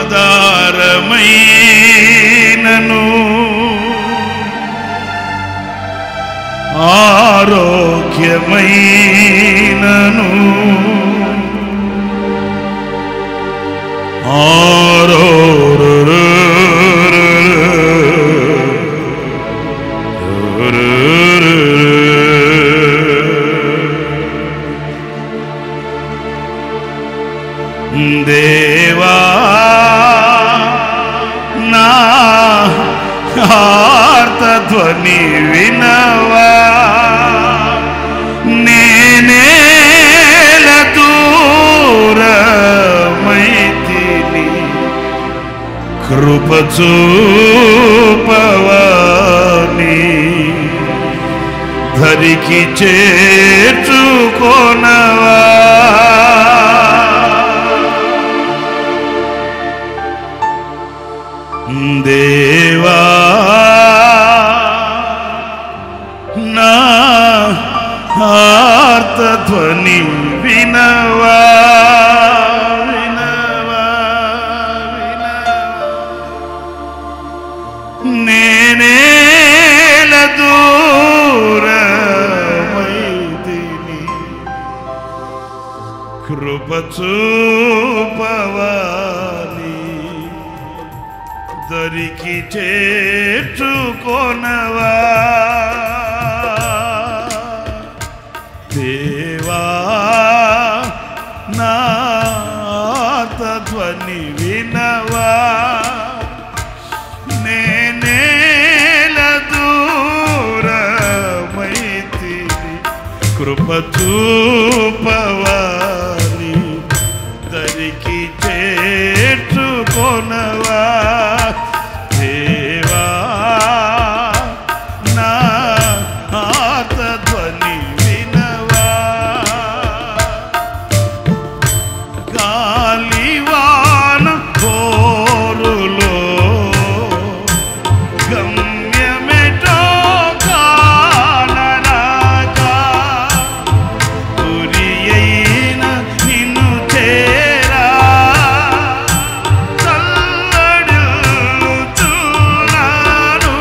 ఆధారమైనను ఆరోగ్యమైనను దేవా నా ఆర్తధ్వని వినవా నేనేల దూరమైతిని కృప చూపవని ధరికి చేర్చుకొనవా దేవా నా ఆర్తధ్వని వినవా వినవా వినవా నేనేల దూరమైతిని కృప చూపవాలి దరికి చేర్చుకొనవా దేవా నా ధ్వని వినవా నేనేల దూరమైతిని కృప చూపవాలి దరికి చేర్చుకొనవా దేవా నా ఆర్తధ్వని వినవా గాలివాన కోరులో గమ్యమెటో కానరాగా గురి అయిన నిన్ను చేరా చల్లడుచున్నాను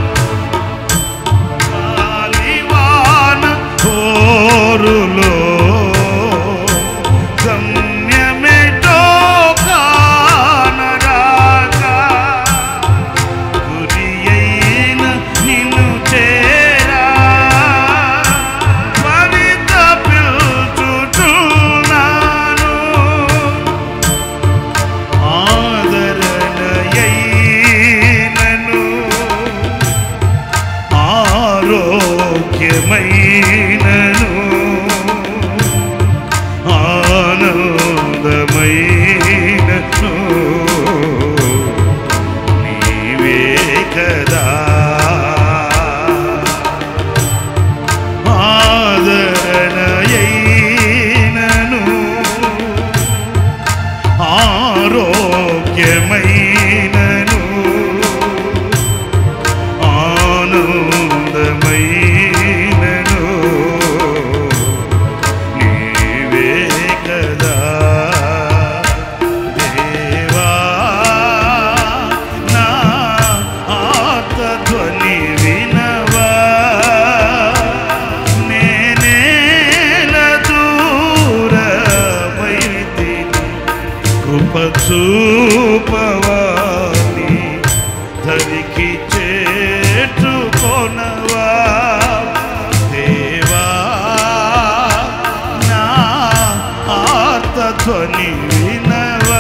గాలివాన కోరులో గమ్యమెటో కానరాగా గురి అయిన నిన్ను చేరా పరిత పిలుచుచున్నాను ఆదరణయైనను ఆరోగ్యమైనను ఆనందమైనను నీవే కదా ఆదరణయైనను ఆరోగ్యమైనను ఆనందమైనను నీవే కదా దేవా నా ఆత్మధ్వని వినవా నేనేల దూరమైతిని కృప చూపవాలి ధరికి చేర్చుకొనవా దేవా నా ఆర్తధ్వని వినవా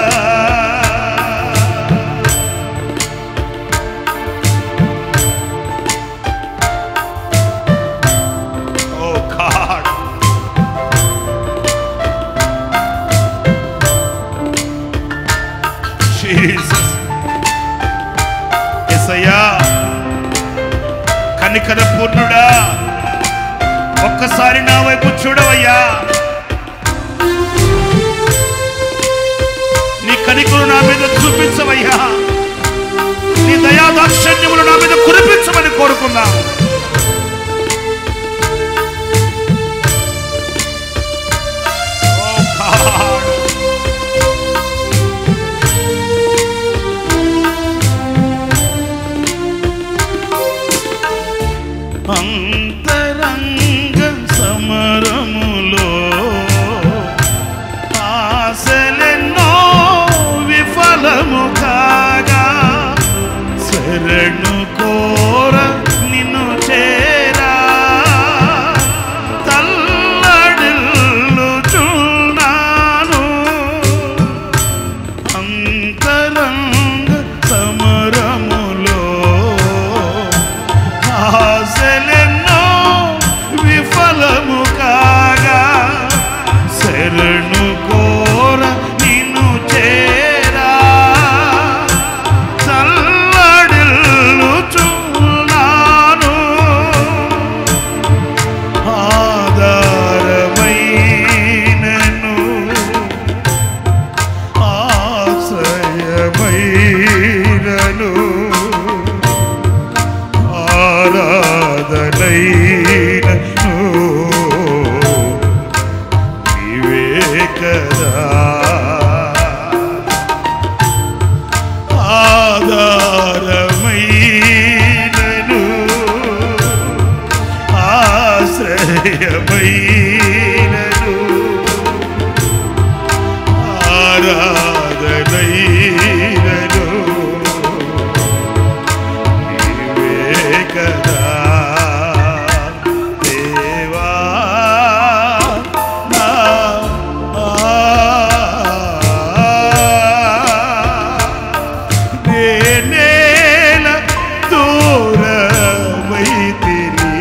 ఓ గాడ్ జీసస్ ఎసయ్యా కనికర పూర్ణుడా ఒక్కసారి నా వైపు చూడవయ్యా నీ కనికలు నా మీద చూపించవయ్యా నీ దయా దాక్షణ్యములు నా మీద కురిపించమని కోరుకుందాం ఓ God. శరణు కోర నిన్ను చేరా చల్లడిల్లుచున్నాను ఆధారమైనను ఆశ్రయమైనను ఆరాధనైనను నీవే కదా ఆధారమైనను ఆశ్రయమైనను ఆరాధనైనను నీవే కదా దేవా నా నేనేల దూరమైతిని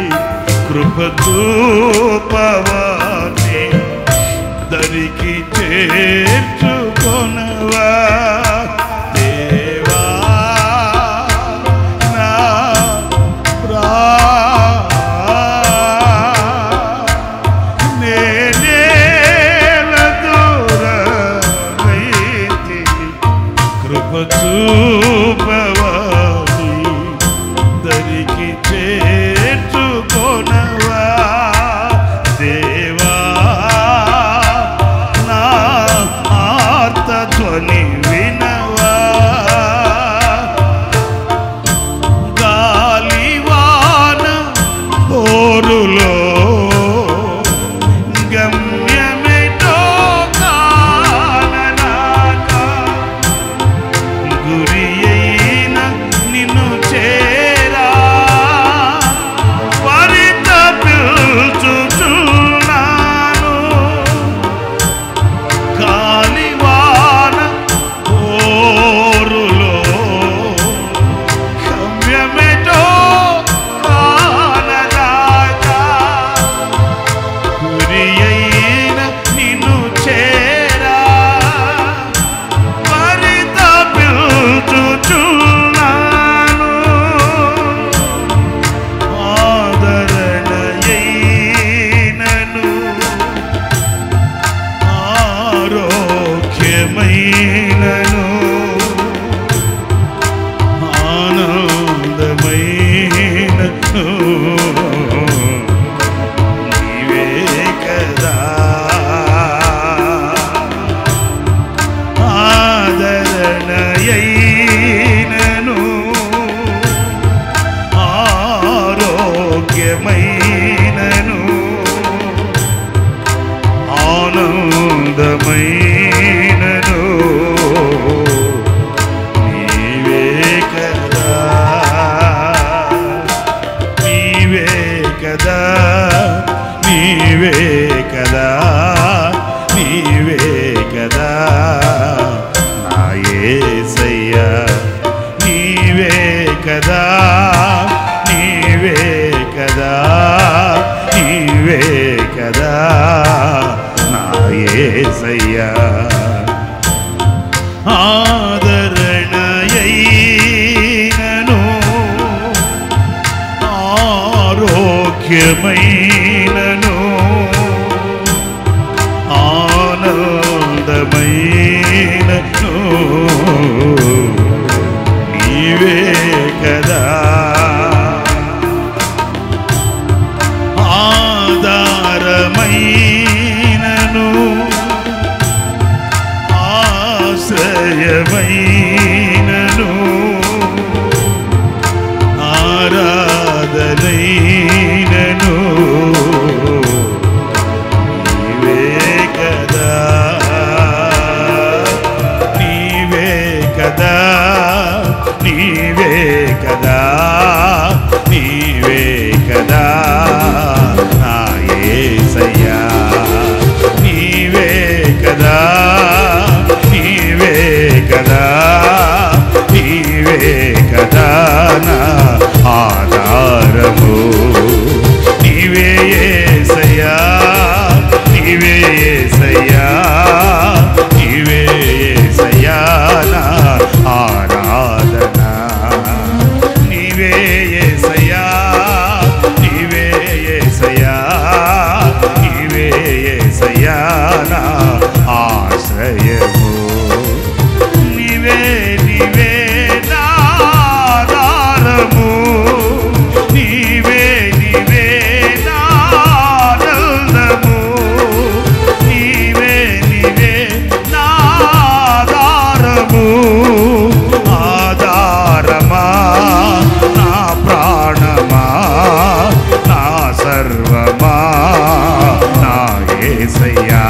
కృపదూపవాణి దరికి చేర్చుకొనవా దేవా నా ప్రా నేనేల దూరమైతిని కృప చూపవాలి దరికి చేర్చుకొనవా దేవా నా ఆర్త ధ్వని వినవా గాలివాన ఓరులో గమ్యమిటో కాననాక గురి అయిన నిన్ను చేరా పరిత పిల్చుచున్నాను కాలివాన ఓరులో గమ్యమిటో కానరాగా గురి అయిన నిన్ను చేరా పరితపిల్చుచున్నాను ఆదరణయైనను ఆరోగ్యమైనను ఆనందమైనను నీవే కదా ఆదరణయైనను ఆరోగ్యమైనను ఆనందమైనను నీవే కదా నీవే కదా నీవే కదా నీవే కదా నా యేసయ్యా నీవే కదా నీవే కదా నీవే కదా నా యేసయ్యా ఆదరణయైనను ఆరోగ్యమైనను ఆనందమైనను నీవే కదా ఆధారమైనను ఆశ్రయమైనను ఆరాధనైనను నీవే కదా నీవే కదా నీవే కదా నీవే కదా నా యేసయ్యా నీవే కదా నీవే కదా నీవే కదా నా ఆధారము నీవే యేసయ్యా నీవే యేసయ్యా ఆశ్రయము నీవే నీవే నా ఆధారము నీవే నీవే నా ఆనందము నీవే నీవే నా ఆధారము ఆధారమా నా ప్రాణమా నా సర్వమా నా యేసయ్యా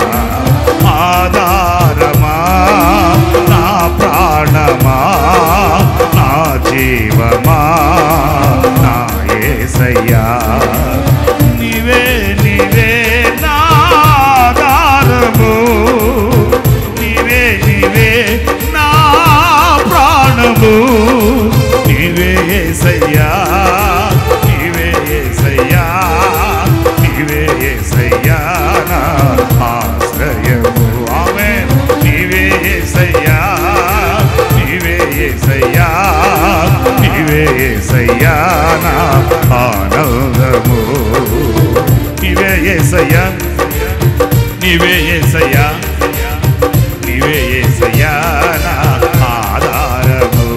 ఆధారమా నా ప్రాణమా నా జీవమా నా యేసయ్యా నీవే నీవే నా ఆధారము నీవే నీవే నా ప్రాణము నీవే యేసయ్యా నీవే యేసయ్యా నీవే యేసయ్యా నా ఆశ్రయము ఆమేన్ నీవే యేసయ్యా నీవే యేసయ్యా నీవే యేసయ్యా నా ఆనందము నీవే యేసయ్యా నీవే యేసయ్యా నీవే యేసయ్యా నా ఆధారము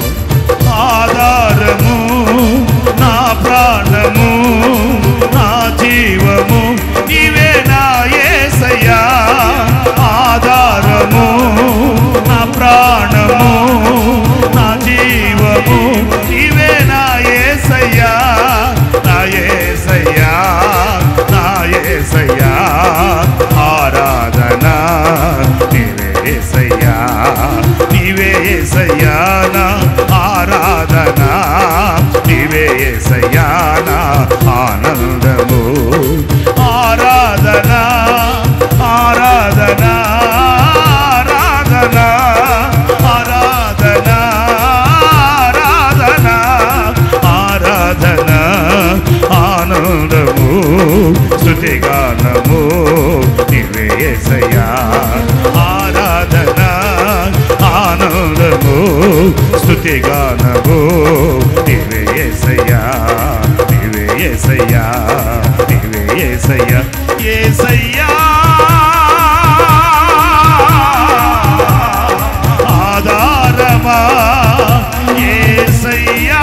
ఆధారము నా ప్రాణము నా జీవము నీవే నా యేసయ్యా ఆధారము నా ప్రాణము నా జీవము నీవే నా యేసయ్యా నా యేసయ్యా నా యేసయ్యా ఆరాధన నీవే యేసయ్యా నీవే యేసయ్యా నా ఆరాధన నీవే యేసయ్యా నా ఆనందము ఆరాధన ఆరాధన ఆరాధన ఆరాధన ఆరాధన ఆరాధన ఆనందము శృతిగానము నీవే యేసయ్యా ఆరాధన ఆనందము స్తుతిగానము నీవే యేసయ్యా నీవే యేసయ్యా నీవే యేసయ్యా యేసయ్యా ఆధారమా యేసయ్యా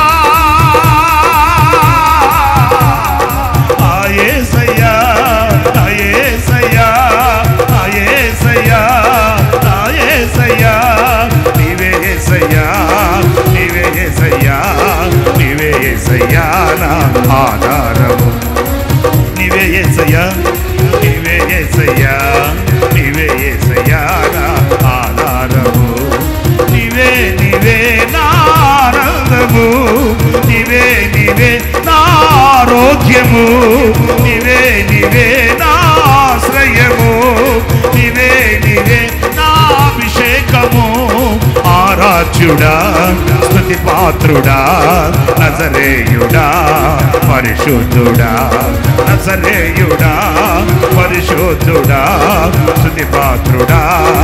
ఆ యేసయ్యా ఆ యేసయ్యా ఆ యేసయ్యా ఆ యేసయ్యా నీవే యేసయ్యా నీవే యేసయ్యా నీవే యేసయ్యా నా ఆధారము నీవే యేసయ్యా నీవే యేసయ్యా నీవే యేసయ్యా నా ఆధారము నీవే నీవే నా ఆనందము నీవే నీవే నా ఆరోగ్యము నీవే నీవే నా ఆశ్రయము నీవే నీవే నా అభిషేకము ఆరాధ్యుడా స్తుతి పాత్రుడా నజరేయుడా పరిశుద్ధుడా నజరేయుడా పరిశుద్ధుడా స్తుతి పాత్రుడా